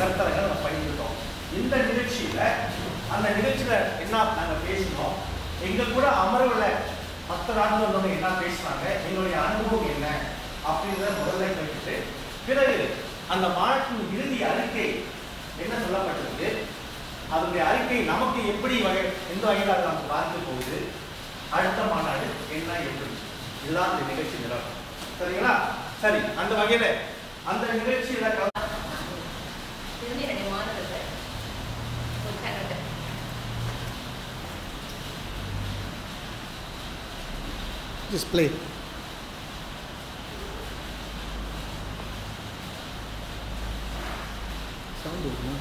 கருத்தரங்களை நம்ம பண்ணியிருக்கோம் இந்த நிகழ்ச்சியில அந்த நிகழ்ச்சியில என்ன நாங்க பேசினோம் எங்க கூட அமர்வுல பத்து நாட்கள் வந்தவங்க என்ன பேசுனாங்க எங்களுடைய அனுபவம் என்ன அப்படின்றத முதல்ல கேட்டுட்டு பிறகு அந்த மாநாட்டின் இறுதி அறிக்கை என்ன சொல்லப்பட்டிருக்கு அதனுடைய அறிக்கை நமக்கு எப்படி வகை எந்த வகையில் அது நமக்கு பார்க்க போகுது அடுத்த மாநாடு என்ன எப்படி இதுதான் இந்த நிகழ்ச்சி நிலவரம் சரிங்களா சரி அந்த வகையில அந்த நிகழ்ச்சியில கல- இது வந்து என்னுடைய மாணவர்கள் ஒரு கன்னட Just play. Sound இருக்குமா?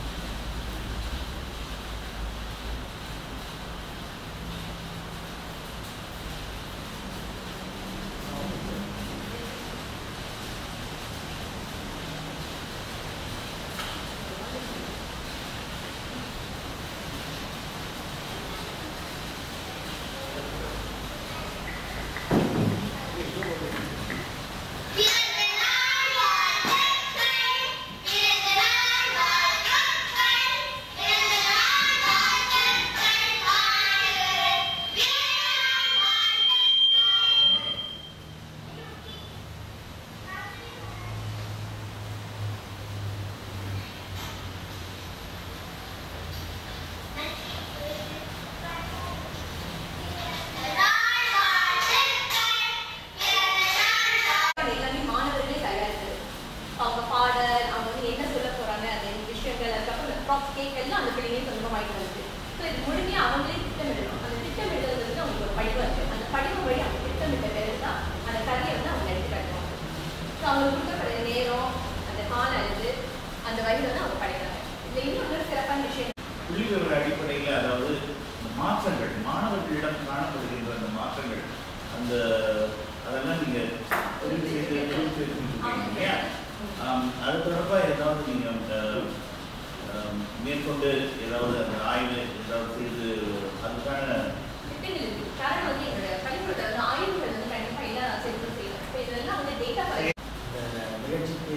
எல்லாமே மாணவர்களே தயாரித்தது அவங்க பாடல் அவங்க வந்து என்ன சொல்ல போறாங்க அந்த விஷயங்கள் அதுக்கப்புறம் அந்த ப்ராப் கேக் எல்லாம் அந்த பிள்ளைங்க சொந்தமாக வாங்கிட்டு வருது ஸோ இது முழுமையா அவங்களே திட்டமிடணும் அந்த திட்டமிடுறது வந்து அவங்களுக்கு ஒரு படிவம் இருக்கு அந்த படிவம் வழி அவங்க திட்டமிட்ட பிறகு தான் அந்த கதையை வந்து அவங்க எடுத்து காட்டுவாங்க ஸோ அவங்களுக்கு கொடுக்கப்படுற நேரம் அந்த கால அளவு அந்த வழியில் வந்து அவங்க படிக்கிறாங்க இதில் இன்னும் ஒரு சிறப்பான விஷயம் புள்ளி விவர அடிப்படையில் அதாவது இந்த மாற்றங்கள் மாணவர்களிடம் காணப்படுகின்ற அந்த மாற்றங்கள் அந்த அதெல்லாம் நீங்க பதிவு செய்து பதிவு செய்து கொடுத்துருக்கீங்க இல்லையா ஆம், அது தொடர்பாக ஏதாவது நீங்க அஹ், ஆம், மேற்கொண்டு ஏதாவது அந்த ஆய்வு ஏதாவது செய்து அதுக்கான திட்டங்கள் இருக்கு காரணம் வந்து எங்களோட பள்ளிக்கூடத்தில் வந்து ஆய்வுகள் வந்து கண்டிப்பாக எல்லாம் செஞ்சு செய்யணும் இப்போ இதெல்லாம் வந்து டேட்டா இந்த நிகழ்ச்சிக்கு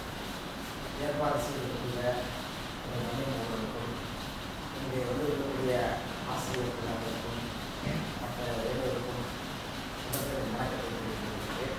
ஏற்பாடு செய்திருக்கின்ற ஒரு மனிதர்களுக்கும் இங்கே வந்து இருக்கக்கூடிய ஆசிரியர்களுக்கும் மற்ற இளைஞர்களுக்கும் முதற்கண் வணக்கத்தை தெரிவித்துக்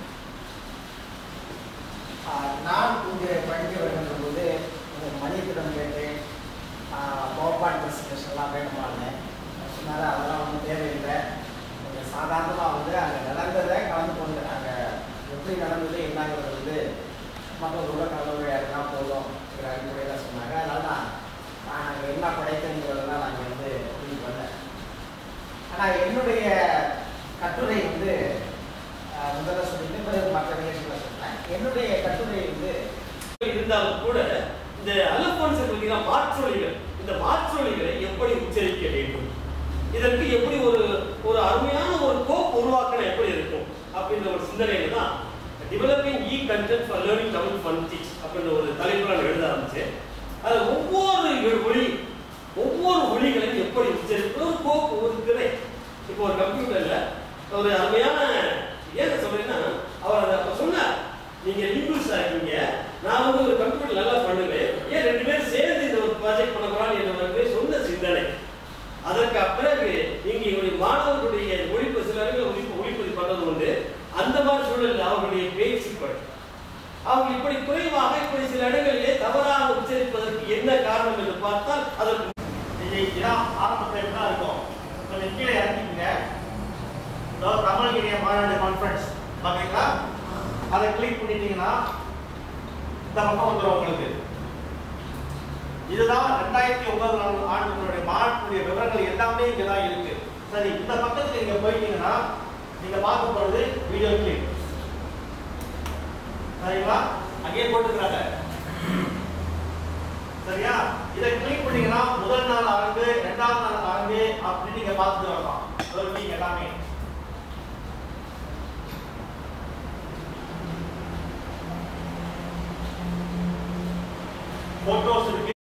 கொள்கிறேன். நான் இங்கே படிக்க வருகின்ற போது உங்கள் மணியத்திடம் கேட்டேன் பவர் ப்ரெசன்டேஷன்லாம் வேணுமான்னு சொன்னார் அதெல்லாம் ஒன்றும் தேவையில்லை கொஞ்சம் சாதாரணமாக வந்து அங்கே நடந்ததை கலந்து கொண்டு அங்கே எப்படி நடந்தது என்னங்கிறது வந்து மக்களோட கலந்துரையாடினா போதும்ங்கிற அடிப்படையில் சொன்னாங்க அதனால நான் நான் அங்கே என்ன படைத்தேங்கிறதெல்லாம் நாங்கள் வந்து முடிவு பண்ணேன் ஆனால் என்னுடைய கட்டுரை வந்து ஆஹ், முதல்ல சொல்லிட்டு பிறகு மற்ற நிகழ்ச்சிகளை சொன்னேன் என்னுடைய கட்டுரை வந்து இருந்தாலும் கூட இந்த அல்லபோன்ஸ் பார்த்தீங்கன்னா மாற்றொலிகள் இந்த மாற்றொலிகளை எப்படி உச்சரிக்க வேண்டும் இதற்கு எப்படி ஒரு ஒரு அருமையான ஒரு கோப் உருவாக்கினா எப்படி இருக்கும் அப்படின்ற ஒரு சிந்தனையில தான் developing e content for learning Tamil phonics அப்படின்ற ஒரு தலைப்புல நான் எழுத ஆரம்பிச்சேன் அது ஒவ்வொரு எழு- ஒளி ஒவ்வொரு ஒளிகளையும் எப்படி உச்சரிப்பு ஒரு கோப்பு ஒரு திரை இப்போ ஒரு கம்ப்யூட்டர்ல ஒரு அருமையான ஏன் சொல்றேன்னா அவர் அதை அப்ப சொன்னார் நீங்க லிங்குஸ் ஆகிங்க நான் வந்து ஒரு கம்ப்யூட்டர் நல்லா பண்ணுவேன் ஏன் ரெண்டு பேரும் சேர்ந்து இந்த ஒரு ப்ராஜெக்ட் பண்ண போறான்னு என்ன வந்து சொன்ன சிந்தனை அதற்கு பிறகு நீங்க எங்களுடைய மாணவர்களுடைய ஒழிப்பு சில இடங்களில் ஒழிப்பு ஒழிப்பது பண்றது உண்டு அந்த மாதிரி சூழலில் அவர்களுடைய பேச்சு படி அவங்க இப்படி குறைவாக இப்படி சில இடங்களிலே தவறாக உச்சரிப்பதற்கு என்ன காரணம் என்று பார்த்தால் அதற்கு இது இதான் ஆரம்பத்தில் தான் இருக்கும் கொஞ்சம் கீழே இறங்கிக்கங்க அதாவது தமிழ் இணைய மாநாடு கான்ஃபரன்ஸ் பாத்தீங்களா அதை கிளிக் பண்ணிட்டீங்கன்னா இந்த பக்கம் வந்துடும் உங்களுக்கு இதுதான் ரெண்டாயிரத்தி ஒன்பது ஆண்டுகளுடைய மாநாட்டுடைய விவரங்கள் எல்லாமே இங்கே தான் இருக்கு சரி இந்த பக்கத்துக்கு நீங்க போயிட்டீங்கன்னா நீங்க பார்க்க போறது வீடியோ கிளிப் சரிங்களா அங்கேயே போட்டுக்கிறாங்க சரியா இதை கிளிக் பண்ணீங்கன்னா முதல் நாள் அரங்கு இரண்டாவது நாள் அரங்கு அப்படின்னு நீங்க பார்த்துட்டு வரலாம் அதோட நீங்க எல்லாமே போட்டோஸ் இருக்கு